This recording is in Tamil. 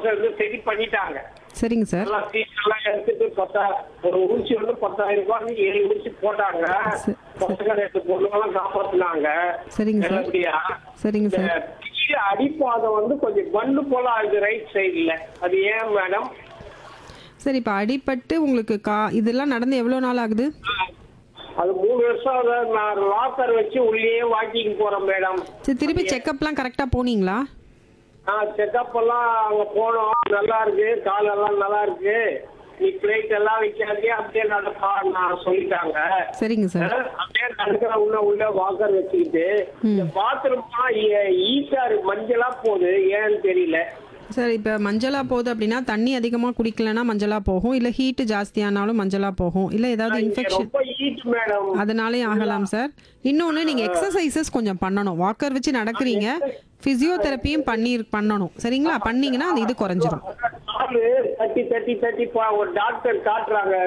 பக்கம் இருந்து சரி பண்ணிட்டாங்க சரிங்க சார் எல்லாம் சீட் எல்லாம் எடுத்துட்டு பத்தா ஒரு ஊசி வந்து பத்தாயிரம் ரூபாய் ஏழு ஊசி போட்டாங்க சரி. பசங்க ரெண்டு பொண்ணுங்கெல்லாம் காப்பாத்துனாங்க சரிங்க சார் நல்லபடியா சரிங்க இந்த சார் கீழே அடிப்பாதம் வந்து கொஞ்சம் பண்டு போல ஆகுது ரைட் சைடுல அது ஏன் மேடம் சரி இப்போ அடிபட்டு உங்களுக்கு கா இதெல்லாம் நடந்து எவ்வளோ நாள் ஆகுது அது மூணு வருஷம் அதை நான் லாக்கர் வச்சு உள்ளே வாக்கிங் போறேன் மேடம் சரி திருப்பி செக்கப்லாம் கரெக்டாக போனீங்களா ஆ செக்கப் எல்லாம் அங்க போனோம் நல்லா இருக்கு காலெல்லாம் நல்லா இருக்கு நீ பிளேட் எல்லாம் வைக்காதே அப்படியே நடப்பா நான் சொல்லிட்டாங்க சரிங்க சார் அஹ், அப்படியே நடக்கிற உள்ள உள்ள வாக்கர் வச்சுக்கிட்டு இந்த பாத்ரூம்னா ஈஸா இருக்கு மஞ்சளா போகுது ஏன்னு தெரியல சார் இப்போ மஞ்சளாக போகுது அப்படின்னா தண்ணி அதிகமாக குடிக்கலன்னா மஞ்சளாக போகும் இல்லை ஹீட்டு ஜாஸ்தியானாலும் மஞ்சளாக போகும் இல்லை ஏதாவது இங்க இன்ஃபெக்ஷன் ரொம்ப ஈட் மேடம் அதனாலே ஆகலாம் சார் இன்னொன்று நீங்கள் எக்ஸசைசஸ் கொஞ்சம் பண்ணணும் வாக்கர் வச்சு நடக்கிறீங்க ஃபிசியோதெரப்பியும் பண்ணி பண்ணணும் சரிங்களா பண்ணீங்கன்னா அந்த இது குறைஞ்சிரும் காலு தட்டி தட்டி தட்டி பா- ஒரு டாக்டர் காட்டுறாங்க